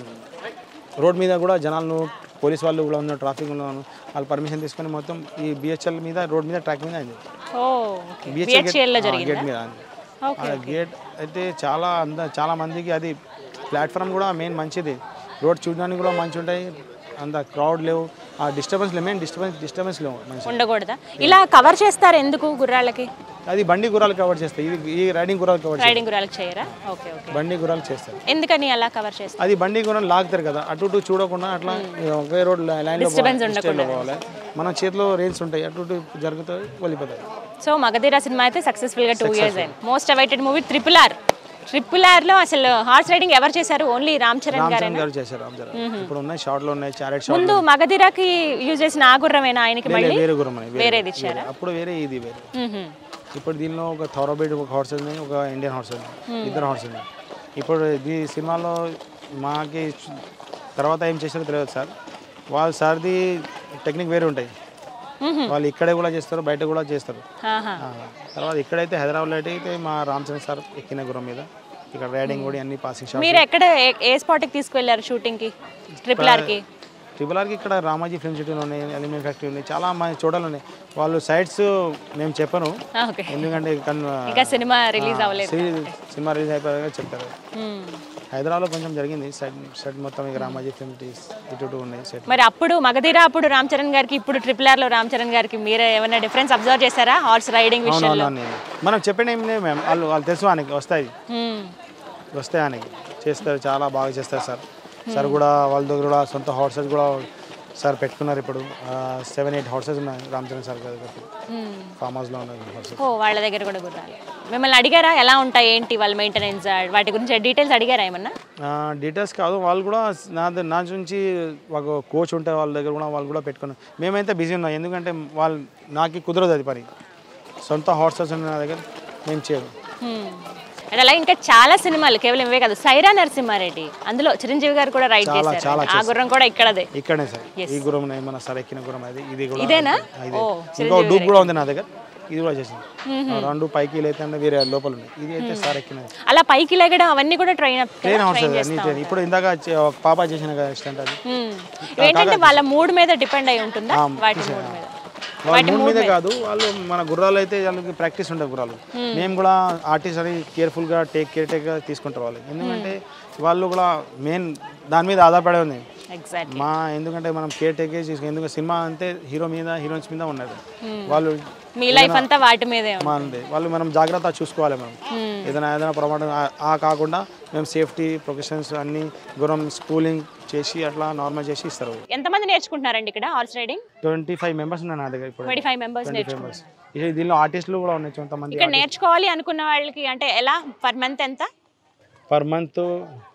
రోడ్ మీద కూడా జనాలను పోలీస్ వాళ్ళు కూడా ఉన్నారు ట్రాఫిక్ ఉన్నారు వాళ్ళు పర్మిషన్ తీసుకొని మొత్తం ఈ బిహెచ్ఎల్ మీద రోడ్ మీద ట్రాక్ మీద అయింది ఓ బిహెచ్ఎల్ లో జరిగింది గేట్ మీద అయింది. ఓకే ఆ గేట్ అయితే చాలా అంద చాలా మందికి అది ప్లాట్ఫామ్ కూడా మెయిన్ మంచిది రోడ్ చూడడానికి కూడా మంచి ఉంటాయి అంత క్రౌడ్ లేవు ఆ డిస్టర్బెన్స్ లేవు మెయిన్ డిస్టర్బెన్స్ డిస్టర్బెన్స్ లేవు మంచి ఉండకూడదా ఇలా కవర్ చేస్తారు ఎందుకు గుర్రాలకి అది బండి గుర్రాలు కవర్ చేస్తాయి ఇది ఈ రైడింగ్ గుర్రాలు కవర్ చేస్తాయి రైడింగ్ గుర్రాలకు చేయరా ఓకే ఓకే బండి గుర్రాలు చేస్తారు ఎందుకని అలా కవర్ చేస్తారు అది బండి గుర్రాలు లాగుతారు కదా అటు ఇటు చూడకుండా అట్లా ఒకే రోడ్ లైన్లో Disturbance పోవాలి పోవాలి మన చేతిలో రేన్స్ ఉంటాయి అటు ఇటు జరుగుతాయి వెళ్ళిపోతాయి సో మగధీర సినిమా అయితే సక్సెస్ఫుల్ గా టూ ఇయర్స్ అయింది most awaited movie triple R triple R లో అసలు హార్స్ రైడింగ్ ఎవరు చేశారు ఓన్లీ రామ్ చరణ్ గారు రామచరణ్ గారు చేశారు రామచరణ్ ఇప్పుడు ఉన్నాయి షార్ట్లో ఉన్నాయి చారెట్ షార్ట్ ముందు మగధీరకి యూజ్ చేసిన ఆ గుర్రమేనా ఆయనకి మళ్ళీ వేరే గుర్రం అని వేరే వేరేది ఇచ్చారా అప్పుడు వేరే ఇది వేరే మ్మ్హ. ఇప్పుడు దీనిలో ఒక థౌరబీడ్ ఒక హార్స్ ఉంది ఒక ఇండియన్ హార్స్ ఉంది ఇద్దరు హార్స్ ఉంది ఇప్పుడు ఈ సినిమాలో మాకి తర్వాత ఏం చేశారో తెలియదు సార్ వాళ్ళ సార్ది టెక్నిక్ వేరే ఉంటాయి మ్మ్హ. వాళ్ళు ఇక్కడే కూడా చేస్తారు బయట కూడా చేస్తారు ఆహా. ఆ, తర్వాత ఇక్కడైతే హైదరాబాద్లో అయితే మా రామచంద్ర సార్ ఎక్కిన గుర్రం మీద ఇక్కడ రైడింగ్ కూడా అన్ని పాసింగ్ షాట్ మీరు ఎక్కడ ఏ- ఏ స్పాట్ కి తీసుకువెళ్ళారు షూటింగ్ కి ట్రిపుల్ ఆర్ కి ట్రిపుల్ ఆర్కి ఇక్కడ రామాజీ ఫిల్మ్ సిటీలో ఉన్నాయి అల్యూమినియం ఫ్యాక్టరీ ఉన్నాయి చాలా మంది చోటలు ఉన్నాయి వాళ్ళు సైట్స్ మేము చెప్పను ఓకే ఎందుకంటే కన్- ఇంకా సినిమా రిలీజ్ అవ్వలేదు సిరీ- సినిమా రిలీజ్ అయిపోయాక చెప్తారు మ్మ్. హైదరాబాద్లో కొంచెం జరిగింది సెట్ సెట్ మొత్తం ఇక రామాజీ ఫిల్మ్ సిటీస్ ఇటు ఇటు ఉన్నాయి సెట్ మరి అప్పుడు మగధీర అప్పుడు రామ్ చరణ్ గారికి ఇప్పుడు ట్రిపుల్ ఆర్ లో రామ్ చరణ్ గారికి మీరే ఏమైనా డిఫరెన్స్ అబ్జర్వ్ చేశారా హార్స్ రైడింగ్ విషయంలో అవునవును మనం చెప్పిన ఏం లేదు మ్యామ్ వాళ్ళు వాళ్ళు తెలుసు ఆయనకి వస్తాయి మ్మ్. వస్తాయి ఆయనకి చేస్తారు చాలా బాగా చేస్తారు సార్ సార్ కూడా వాళ్ళ దగ్గర కూడా సొంత హార్సెస్ కూడా సార్ పెట్టుకున్నారు ఇప్పుడు సెవెన్ ఎయిట్ హార్సెస్ ఉన్నాయి రామచంద్ర సార్ గారి దగ్గర మ్మ్. ఫామ్ హౌస్లో ఉన్నాయి హార్సెస్ ఓ వాళ్ళ దగ్గర కూడా గుర్రాలు మిమ్మల్ని అడిగారా ఎలా ఉంటాయి ఏంటి వాళ్ళ మెయింటెనెన్స్ వాటి గురించి డీటెయిల్స్ అడిగారా ఏమన్నా డీటెయిల్స్ కాదు వాళ్ళు కూడా నా ద- నా నుంచి ఒక కోచ్ ఉంటే వాళ్ళ దగ్గర కూడా వాళ్ళు కూడా పెట్టుకున్నాం మేమైతే బిజీ ఉన్నాం ఎందుకంటే వాళ్ళు నాకు కుదరదు అది పని సొంత హార్సెస్ ఉన్న నా దగ్గర మేము చేయము మ్మ్. అండ్ అలాగే ఇంకా చాలా సినిమాలు కేవలం ఇవే కాదు సైరా నరసింహారెడ్డి అందులో చిరంజీవి గారు కూడా రైట్ చాలా, చేశారు చాలా ఆ గుర్రం కూడా ఇక్కడదే ఇక్కడనే సార్ ఈ గురం మన సార్ ఎక్కిన గురం అది ఇది కూడా ఇదేనా? ఆ, ఇదే ఓ, ఇంకో డూప్ కూడా ఉంది నా దగ్గర ఇది కూడా చేసింది రెండు పైకి లేతే వేరే లోపల ఉన్నాయి ఇది అయితే సార్ ఎక్కినది అలా పైకి లెగడం అవన్నీ కూడా ట్రైన్ అప్ ట్రైన్ హౌస్ అది అన్ని ట్రైన్ ఇప్పుడు ఇందాక చే- ఒక పాప చేసిన కదా ఇష్టం అది ఏంటంటే వాళ్ళ మూడ్ మీద డిపెండ్ అయి ఉంటుందా వాటి మూడ్ మీద వాళ్ళ మూడు మీదే కాదు వాళ్ళు మన గుర్రాలు అయితే వాళ్ళకి ప్రాక్టీస్ ఉంటాయి గుర్రాలు మేము కూడా ఆర్టిస్ట్ అని కేర్ఫుల్గా టేక్ కేర్ టేక్గా తీసుకుంటారు వాళ్ళు ఎందుకంటే వాళ్ళు కూడా మెయిన్ దాని మీద ఆధారపడే ఉంది ఎగ్జాక్ట్ మా ఎందుకంటే మనం కేర్ టేక్ చేసుకుని ఎందుకంటే సినిమా అంటే హీరో మీద హీరోయిన్స్ మీద ఉన్నది వాళ్ళు మీ లైఫ్ అంతా వాటి మీదే ఉంది. మా అంతే వాళ్ళు మనం జాగ్రత్త చూసుకోవాలి మనం ఏదైనా ఏదైనా ప్రమాదం ఆ- ఆ కాకుండా మేము సేఫ్టీ ప్రొఫెషన్స్ అన్ని గురం స్కూలింగ్ చేసి అట్లా నార్మల్ చేసి ఇస్తారు ఎంతమంది నేర్చుకుంటున్నారండి ఇక్కడ horse riding twenty five members ఉన్నాయి నా దగ్గర ఇప్పుడు ట్వంటీ ఫైవ్ మెంబర్స్ నేర్చుకుంటారు మెంబర్స్ ఇది దీనిలో ఆర్టిస్టులు కూడా ఉన్నాయి కొంతమంది ఇక్కడ నేర్చుకోవాలి అనుకున్న వాళ్ళకి అంటే ఎలా పర్ మంత్ ఎంత పర్ మంత్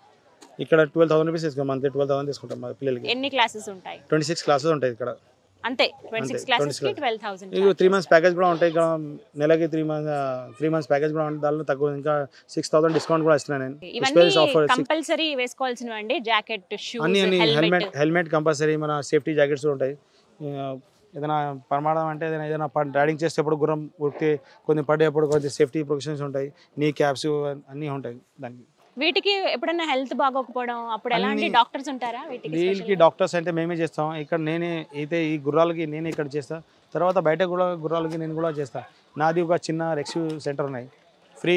ఇక్కడ ట్వెల్వ్ థౌసండ్ రూపీస్ తీసుకుంటాం మంత్ ట్వెల్వ్ థౌసండ్ తీసుకుంటాం మా పిల్లలకి ఎన్ని క్లాసెస్ ఉంటాయి ట్వంటీ సిక్స్ క్లాసెస్ ఉంటాయి ఇక్కడ అంతే ట్వంటీ సిక్స్ క్లాసెస్ కి ట్వెల్వ్ థౌసండ్ ఇది త్రీ మంత్స్ ప్యాకేజ్ కూడా ఉంటాయి ఇక్కడ నెలకి three months three months package కూడా ఉంటుంది దానిలో తక్కువ ఇంకా సిక్స్ థౌసండ్ డిస్కౌంట్ కూడా ఇస్తున్నాను నేను ఇవన్నీ స్పెషల్ ఆఫర్ కంపల్సరీ వేసుకోవాల్సినవి అండి జాకెట్ షూస్ అన్ని అన్ని హెల్మెట్ హెల్మెట్ హెల్మెట్ కంపల్సరీ మన సేఫ్టీ జాకెట్స్ కూడా ఉంటాయి ఆ, ఏదైనా ప్రమాదం అంటే ఏదైనా ఏదైనా రైడింగ్ చేసేటప్పుడు గుర్రం ఉరికితే కొన్ని పడేటప్పుడు కొంచెం సేఫ్టీ ప్రొవిజన్స్ ఉంటాయి నీ క్యాప్స్ అన్నీ ఉంటాయి దానికి వీటికి ఎప్పుడైనా హెల్త్ బాగోకపోవడం అప్పుడు ఎలాంటి డాక్టర్స్ ఉంటారా వీటికి వీళ్ళకి డాక్టర్స్ అంటే మేమే చేస్తాం ఇక్కడ నేనే అయితే ఈ గుర్రాలకి నేనే ఇక్కడ చేస్తా తర్వాత బయట కూడా గుర్రాలకి నేను కూడా చేస్తా నాది ఒక చిన్న రెస్క్యూ సెంటర్ ఉన్నాయి ఫ్రీ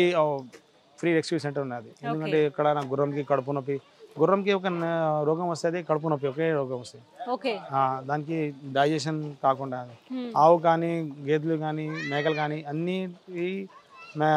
ఫ్రీ రెస్క్యూ సెంటర్ ఉన్నది ఎందుకంటే ఇక్కడ నా గుర్రంకి కడుపు నొప్పి గుర్రంకి ఒక న- రోగం వస్తుంది కడుపు నొప్పి ఒకే రోగం వస్తుంది ఓకే ఆ, దానికి డైజెషన్ కాకుండా ఆవు కానీ గేదెలు కానీ మేకలు కానీ అన్ని ఈ మే-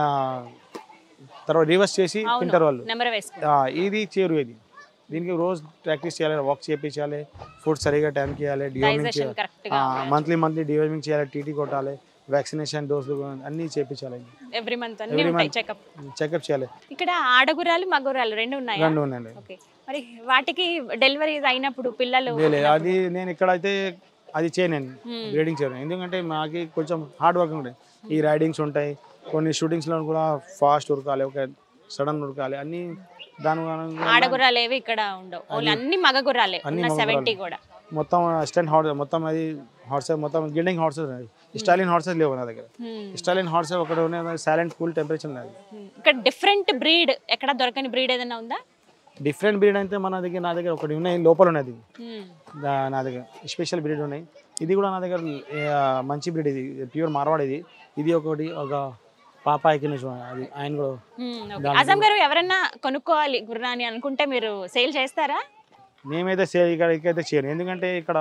తర్వాత రివర్స్ చేసి తింటారు వాళ్ళు నెంబర్ వేసుకో ఆ, ఇది చేరు ఇది దీనికి రోజు ప్రాక్టీస్ చేయాలి వాక్ చేయించాలి ఫుడ్ సరిగా టైంకి ఇవ్వాలి డివైమింగ్ డైజెషన్ చేయాలి కరెక్ట్ గా మంత్లీ మంత్లీ డివైమింగ్ చేయాలి టీటీ కొట్టాలి వ్యాక్సినేషన్ డోసులు అన్నీ చేయించాలి ఎవ్రీ మంత్ అన్ని ఉంటాయి చెకప్ చెకప్ చేయాలి ఇక్కడ ఆడగుర్రాలు మగగుర్రాలు రెండు ఉన్నాయా రెండు ఉన్నాయండి ఓకే మరి వాటికి డెలివరీ అయినప్పుడు పిల్లలు లేదు అది నేను ఇక్కడ అయితే అది చేయను రైడింగ్ చేయను ఎందుకంటే మాకి కొంచెం హార్డ్ వర్క్ ఉంటాయి ఈ రైడింగ్స్ ఉంటాయి కొన్ని షూటింగ్స్లో కూడా ఫాస్ట్ ఉరకాలి ఒక సడన్ ఉరకాలి అన్నీ దాని వలన ఆడగుర్రాలు ఏవి ఇక్కడ ఉండవు ఓన్లీ అన్ని మగగుర్రాలే ఉన్న సెవెంటీ కూడా మొత్తం స్టెంట్ హార్స్ మొత్తం అది హార్సెస్ మొత్తం గిల్డింగ్ హార్సెస్ ఉన్నాయి స్టాలిన్ హార్సెస్ లేవు నా దగ్గర Hmm. స్టాలిన్ హార్సెస్ ఒకటి ఉన్నాయి సైలెంట్ కూల్ టెంపరేచర్ ఉన్నాయి Hmm. ఇక్కడ డిఫరెంట్ బ్రీడ్ ఎక్కడ దొరకని బ్రీడ్ ఏదైనా ఉందా డిఫరెంట్ బ్రీడ్ అయితే మన దగ్గర నా దగ్గర ఒకటి ఉన్నాయి లోపల ఉన్నది Hmm. దా- నా దగ్గర స్పెషల్ బ్రీడ్ ఉన్నాయి ఇది కూడా నా దగ్గర ఆ, మంచి బ్రీడ్ ఇది ప్యూర్ మార్వాడ్ ఇది ఇది ఒకటి ఒక పాపాయికి నుంచి అది ఆయన కూడా Hmm, okay. ఆజం గారు ఎవరైనా కొనుక్కోవాలి గుర్రాన్ని అనుకుంటే మీరు సేల్ చేస్తారా మేమైతే సేల్ ఇక్కడ ఇక్కడైతే చేయను ఎందుకంటే ఇక్కడ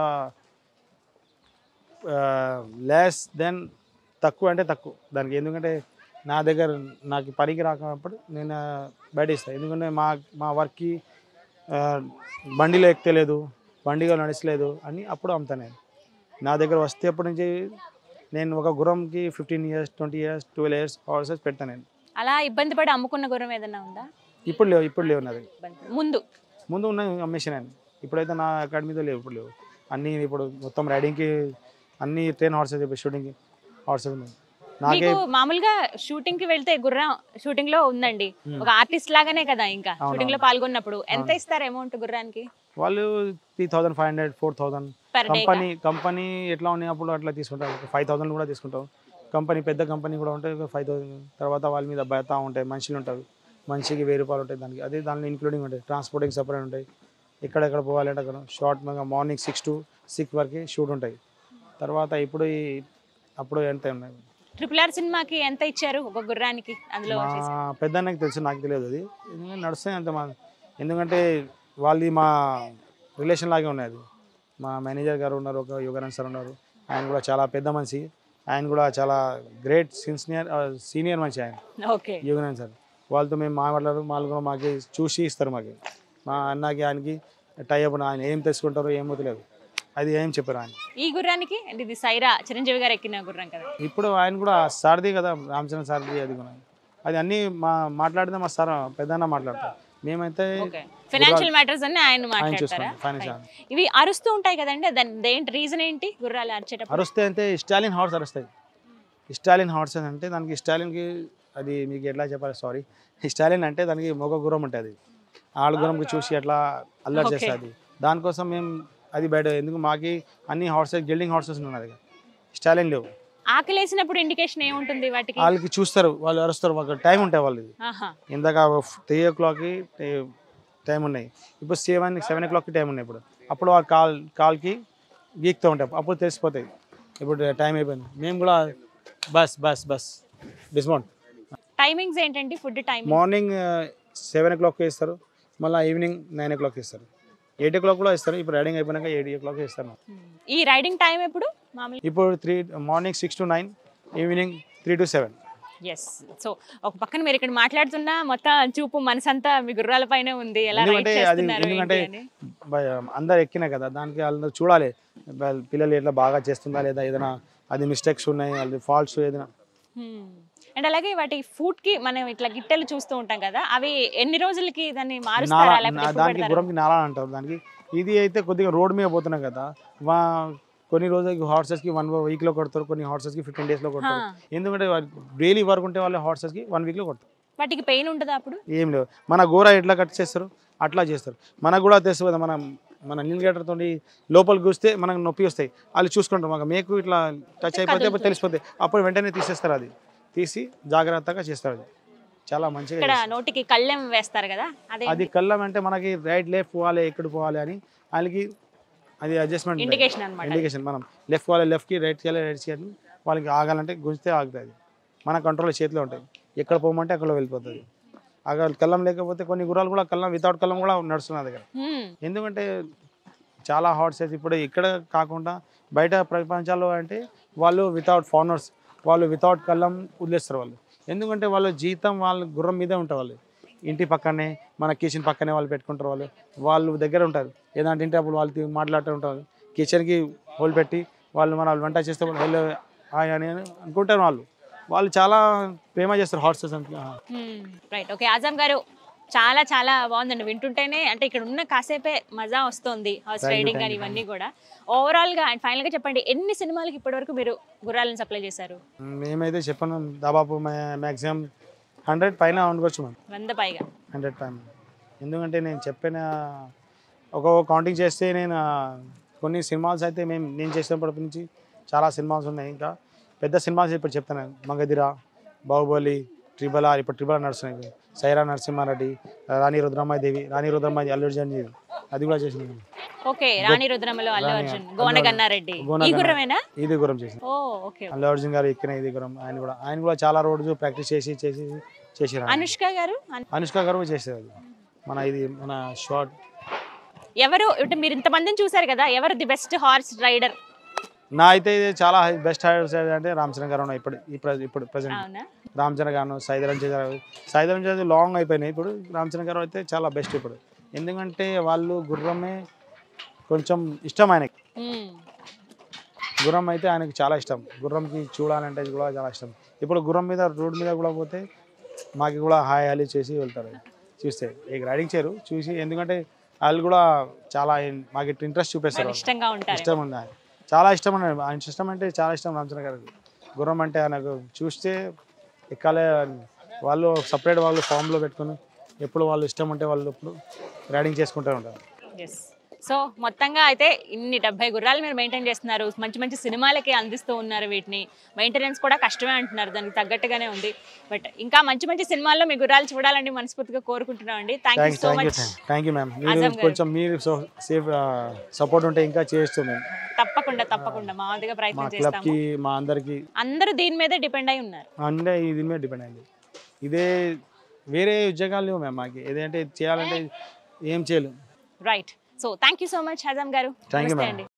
లెస్ దెన్ తక్కువ అంటే తక్కువ దానికి ఎందుకంటే నా దగ్గర నాకు పనికి రాకపోతే నేను బయట ఇస్తాను ఎందుకంటే మా మా వర్క్కి ఆ, బండిలో ఎక్కలేదు బండిలో నడిచలేదు అని అప్పుడు అమ్ముతాను నేను నా దగ్గర వస్తే అప్పటి నుంచి నేను ఒక గుర్రంకి fifteen years twenty years twelve years horses పెడతాను నేను అలా ఇబ్బంది పడి అమ్ముకున్న గుర్రం ఏదైనా ఉందా ఇప్పుడు లేవు ఇప్పుడు లేవు నా దగ్గర ఇబ్బంది. ముందు ముందు ఉన్న అమ్మేసాను నేను ఇప్పుడైతే నా అకాడమీతో లేవు ఇప్పుడు లేవు అన్నీ ఇప్పుడు మొత్తం రైడింగ్కి అన్ని ట్రైన్ హార్సెస్ ఇప్పుడు షూటింగ్కి హార్సెస్ ఉన్నాయి నాకే మీకు మామూలుగా షూటింగ్ కి వెళ్తే గుర్రం షూటింగ్ లో ఉందండి ఒక ఆర్టిస్ట్ లాగానే కదా ఇంకా షూటింగ్ లో పాల్గొన్నప్పుడు ఎంత ఇస్తారు అమౌంట్ గుర్రానికి వాళ్ళు three thousand five hundred four thousand Per day company company ఎట్లా ఉన్నప్పుడు అట్లా తీసుకుంటారు ఫైవ్ థౌసండ్ కూడా తీసుకుంటాం కంపెనీ పెద్ద కంపెనీ కూడా ఉంటాయి ఫైవ్ థౌసండ్ తర్వాత వాళ్ళ మీద బయట ఉంటాయి మనుషులు ఉంటారు మనిషికి వెయ్యి రూపాయలు ఉంటాయి దానికి అదే దానిలో ఇంక్లూడింగ్ ఉంటాయి ట్రాన్స్పోర్టింగ్ సపరేట్ ఉంటాయి ఎక్కడెక్కడ పోవాలంటే అక్కడ షార్ట్ మీద మార్నింగ్ సిక్స్ టు సిక్స్ వరకు షూట్ ఉంటాయి తర్వాత ఇప్పుడు ఈ అప్పుడు ఎంత ఉన్నాయి ట్రిపుల్ ఆర్ సినిమాకి ఎంత ఇచ్చారు ఒక గుర్రానికి అందులో మా వచ్చేసి? పెద్దన్నకి తెలుసు నాకు తెలియదు అది ఎందుకంటే నడుస్తాయి అంత మా ఎందుకంటే వాళ్ళది మా రిలేషన్ లాగే ఉన్నది అది మా మేనేజర్ గారు ఉన్నారు ఒక యోగానంద్ సార్ ఉన్నారు ఆయన కూడా చాలా పెద్ద మనిషి ఆయన కూడా చాలా గ్రేట్ సీనియర్ సీనియర్ మనిషి ఆయన ఓకే యోగానంద్ సార్ వాళ్ళతో మేము మాట్లాడారు వాళ్ళు కూడా మాకు చూసి ఇస్తారు మాకు మా అన్నకి ఆయనకి టైఅప్ ఆయన ఏం తెచ్చుకుంటారో ఏమో తెలియదు అది ఏం చెప్పారు ఆయన ఈ గుర్రానికి అంటే ఇది సైరా చిరంజీవి గారు ఎక్కిన గుర్రం కదా ఇప్పుడు ఆయన కూడా సారథి కదా రామచంద్ర సారథి అది కూడా అది అన్నీ మా మాట్లాడితే మా సార్ పెద్దన్న మాట్లాడతారు మేమైతే ఓకే ఫైనాన్షియల్ మ్యాటర్స్ అన్ని ఆయన ఆయన మాట్లాడతారా చూసుకుంటాం ఫైనాన్స్ ఇవి అరుస్తూ ఉంటాయి కదండి దాని ఏంటి రీజన్ ఏంటి గుర్రాలు అరిచేటప్పుడు అరుస్తే అంటే స్టాలిన్ హార్స్ అరుస్తాయి స్టాలిన్ హార్స్ అంటే దానికి స్టాలిన్కి అది మీకు ఎట్లా చెప్పాలి సారీ స్టాలిన్ అంటే దానికి మొగ గుర్రం ఉంటుంది ఆళ్ళ గుర్రంకి చూసి అట్లా అల్లరి Okay. చేస్తుంది దానికోసం మేము అది బయట ఎందుకు మాకి అన్ని హార్సెస్ గిల్డింగ్ హార్సెస్ ఉన్నాయి దగ్గర స్టాలిన్ లేవు ఆకలేసినప్పుడు ఇండికేషన్ ఏముంటుంది వాటికి వాళ్ళకి చూస్తారు వాళ్ళు అరుస్తారు ఒక టైం ఉంటాయి వాళ్ళది ఆహా ఇందాక త్రీ ఓ క్లాక్కి టైం ఉన్నాయి ఇప్పుడు సెవెన్ సెవెన్ ఓ క్లాక్కి టైం ఉన్నాయి ఇప్పుడు అప్పుడు వాళ్ళు కాల్ కాల్కి గీక్తూ ఉంటాయి అప్పుడు తెలిసిపోతాయి ఇప్పుడు టైం అయిపోయింది మేము కూడా బస్ బస్ బస్ డిస్మౌంట్ టైమింగ్స్ ఏంటండి ఫుడ్ టైం మార్నింగ్ సెవెన్ ఓ క్లాక్కి ఇస్తారు మళ్ళీ ఈవినింగ్ నైన్ ఓ క్లాక్కి ఇస్తారు ఎయిట్ ఓ క్లాక్ కూడా ఇస్తారు ఇప్పుడు రైడింగ్ అయిపోయినాక ఎయిట్ ఓ క్లాక్ ఇస్తారు ఈ రైడింగ్ టైం ఎప్పుడు మామూలు ఇప్పుడు three morning six to nine evening three to seven yes so ఒక పక్కన మీరు ఇక్కడ మాట్లాడుతున్నా మొత్తం చూపు మనసంతా మీ గుర్రాల పైన ఉంది ఎలా రైడ్ ఎందుకంటే అది చేస్తున్నారు ఎందుకంటే ఏంటి అని బ- అందరు ఎక్కినాయి కదా దానికి వాళ్ళు చూడాలి వాళ్ళ పిల్లలు ఎట్లా బాగా చేస్తుందా లేదా ఏదైనా అది మిస్టేక్స్ ఉన్నాయి అది ఫాల్ట్స్ ఏదైనా అండ్ అలాగే వాటి ఫుడ్ కి మనం ఇట్లా గిట్టెలు చూస్తూ ఉంటాం కదా అవి ఎన్ని రోజులకి దాన్ని నాలా మారుస్తారా లేకపోతే నా- ఎప్పుడు దానికి పెడతారా? గుర్రంకి నాలా అంటారు దానికి ఇది అయితే కొద్దిగా రోడ్ మీద పోతున్నాయి కదా వా కొన్ని రోజులకి హార్సెస్కి వన్ వీక్లో కొడతారు కొన్ని హార్సెస్కి ఫిఫ్టీన్ డేస్లో కొడతారు హా. ఎందుకంటే డైలీ వర్క్ ఉంటే వాళ్ళు హార్సెస్కి వన్ వీక్లో కొడతారు వాటికి పెయిన్ ఉంటుందా అప్పుడు ఏం లేవు మన గోర ఎట్లా కట్ చేస్తారు అట్లా చేస్తారు మనకు కూడా తెలుసు కదా మనం మన నీళ్ళు గట్టర్తో లోపల కూస్తే మనకు నొప్పి వస్తాయి వాళ్ళు చూసుకుంటారు మాకు మేకు ఇట్లా టచ్ అయిపోతే అప్పుడు తెలిసిపోతాయి అప్పుడు వెంటనే తీసేస్తారు అది తీసి జాగ్రత్తగా చేస్తారు అది చాలా మంచిగా ఇక్కడ చేస్తారు. నోటికి కళ్ళెం వేస్తారు కదా అదే అది కళ్ళం అంటే మనకి రైట్ లెఫ్ట్ పోవాలి ఎక్కడ పోవాలి అని వాళ్ళకి అది అడ్జస్ట్మెంట్ ఇండికేషన్ అన్నమాట ఇండికేషన్ మనం లెఫ్ట్ పోవాలి లెఫ్ట్కి రైట్ చేయాలి రైట్ చేయాలి వాళ్ళకి ఆగాలంటే గుంజితే ఆగుతుంది మన కంట్రోల్ చేతిలో ఉంటాయి ఎక్కడ పోమంటే అక్కడ వెళ్ళిపోతుంది అక్కడ కళ్ళం లేకపోతే కొన్ని గుర్రాలు కూడా కళ్ళం వితౌట్ కళ్ళం కూడా నడుస్తున్నారు దగ్గర హ్మ్. ఎందుకంటే చాలా హాట్ సైజ్ ఇప్పుడు ఇక్కడ కాకుండా బయట ప్రపంచాల్లో అంటే వాళ్ళు వితౌట్ ఫార్నర్స్ వాళ్ళు వితౌట్ కళ్ళం వదిలేస్తారు వాళ్ళు ఎందుకంటే వాళ్ళ జీతం వాళ్ళ గుర్రం మీదే ఉంటారు వాళ్ళు ఇంటి పక్కనే మన కిచెన్ పక్కనే వాళ్ళు పెట్టుకుంటారు వాళ్ళు వాళ్ళు దగ్గర ఉంటారు ఏదంటే తింటే అప్పుడు వాళ్ళు మాట్లాడుతూ ఉంటారు కిచెన్కి హోల్ పెట్టి వాళ్ళు మన వంట చేస్తే వాళ్ళు హెల్ హాయ్ అని అనుకుంటారు వాళ్ళు వాళ్ళు చాలా ప్రేమ చేస్తారు హార్సెస్ అంటే రైట్ ఓకే ఆజం గారు చాలా చాలా బాగుందండి వింటుంటేనే అంటే ఇక్కడ ఉన్న కాసేపే మజా వస్తుంది horse Thank you, riding thank కానీ you, ఇవన్నీ కూడా ఓవరాల్ గా అండ్ ఫైనల్ గా చెప్పండి ఎన్ని సినిమాలకి ఇప్పటివరకు మీరు గుర్రాలను సప్లై చేశారు మేమైతే చెప్పాను దాదాపు మ్యాక్సిమం హండ్రెడ్ పైన అనుకోవచ్చు మనం వంద పైగా హండ్రెడ్ పైన ఎందుకంటే నేను చెప్పిన ఒక కౌంటింగ్ చేస్తే నేను కొన్ని సినిమాస్ అయితే మేము నేను చేసినప్పటి నుంచి చాలా సినిమాస్ ఉన్నాయి ఇంకా పెద్ద సినిమాస్ ఇప్పుడు చెప్తాను మగధిర బాహుబలి ట్రిబల్ ఆర్ ఇప్పుడు ట్రిబల్ ఆర్ నడుస్తున్నాయి సైరా నరసింహారెడ్డి రాణి రుద్రమ్మాయి దేవి రాణి రుద్రమ్మాయి అల్లు అర్జున్ జీ అది కూడా చేసినాం ఓకే రాణి రుద్రమలో అల్లు రాణి- అర్జున్ అల్లు గోన అర్జున్. గన్నారెడ్డి గోన ఈ గన్నా- గుర్రమేనా ఇది గురం చేసిన ఓ ఓకే అల్లు అర్జున్ గారు ఎక్కిన ఇది గురం ఆయన కూడా ఆయన కూడా చాలా రోజు ప్రాక్టీస్ చేసి చేసి చేసిరు ఆయన. అనుష్క గారు అన్- అనుష్క గారు కూడా చేసేది అది మన ఇది మన షార్ట్ ఎవరు అంటే మీరు ఇంతమందిని చూసారు కదా ఎవరు ది బెస్ట్ హార్స్ రైడర్ నా అయితే ఇది చాలా బెస్ట్ హైడర్స్ అంటే రామ్ చరణ్ గారు ఉన్నాయి ఇప్పుడు ఇప్పుడు ఇప్పుడు ప్రజెంట్ అవునా రామ్ చరణ్ గారు సైదరం గారు సైదరం చేసి లాంగ్ అయిపోయినాయి ఇప్పుడు రామ్ చరణ్ గారు అయితే చాలా బెస్ట్ ఇప్పుడు ఎందుకంటే వాళ్ళు గుర్రమే కొంచెం ఇష్టం ఆయనకి మ్మ్. గుర్రం అయితే ఆయనకి చాలా ఇష్టం గుర్రంకి చూడాలంటే కూడా చాలా ఇష్టం ఇప్పుడు గుర్రం మీద రోడ్ మీద కూడా పోతే మాకు కూడా హాయ్ హాలీ చేసి వెళ్తారు చూస్తే ఇక రైడింగ్ చేయరు చూసి ఎందుకంటే వాళ్ళు కూడా చాలా మాకు ఇంట్రెస్ట్ చూపిస్తారు వాళ్ళు. ఇష్టంగా ఉంటారు ఇష్టం ఉంది ఆయన చాలా ఇష్టం అన్నాడు ఆయన ఇష్టం అంటే చాలా ఇష్టం రామచంద్ర గారికి గుర్రం అంటే ఆయనకు చూస్తే ఎక్కాలే అని. వాళ్ళు సపరేట్ వాళ్ళు ఫామ్లో పెట్టుకొని ఎప్పుడు వాళ్ళు ఇష్టం ఉంటే వాళ్ళు ఎప్పుడు రైడింగ్ చేసుకుంటూ ఉంటారు ఎస్ సో మొత్తంగా అయితే ఇన్ని డెబ్బై గుర్రాలు మీరు మెయింటైన్ చేస్తున్నారు మంచి మంచి సినిమాలకి అందిస్తూ ఉన్నారు వీటిని మెయింటెనెన్స్ కూడా కష్టమే అంటున్నారు దానికి తగ్గట్టుగానే ఉంది బట్ ఇంకా మంచి మంచి సినిమాల్లో మీ గుర్రాలు చూడాలని మనస్ఫూర్తిగా కోరుకుంటున్నామండి thank you thank so thank you much thank you ma'am మీరు ఆజమ్ గారు. కొంచెం మీరు సేఫ్ సపోర్ట్ ఉంటే ఇంకా చేయొచ్చు మేము తప్పకుండా తప్పకుండా మా వంతుగా మా ప్రయత్నం క్లబ్కి చేస్తాము మా అందరికి అందరూ దీని మీదే డిపెండ్ అయి ఉన్నారు అంటే ఇది మీద డిపెండ్ అయింది ఇదే వేరే ఉద్యోగాలు లేవు మ్యామ్ మాకు ఏదంటే చేయాలంటే ఏం చేయలేము right so thank you so much Azam గారు Thank you, నమస్తే ma'am. అండి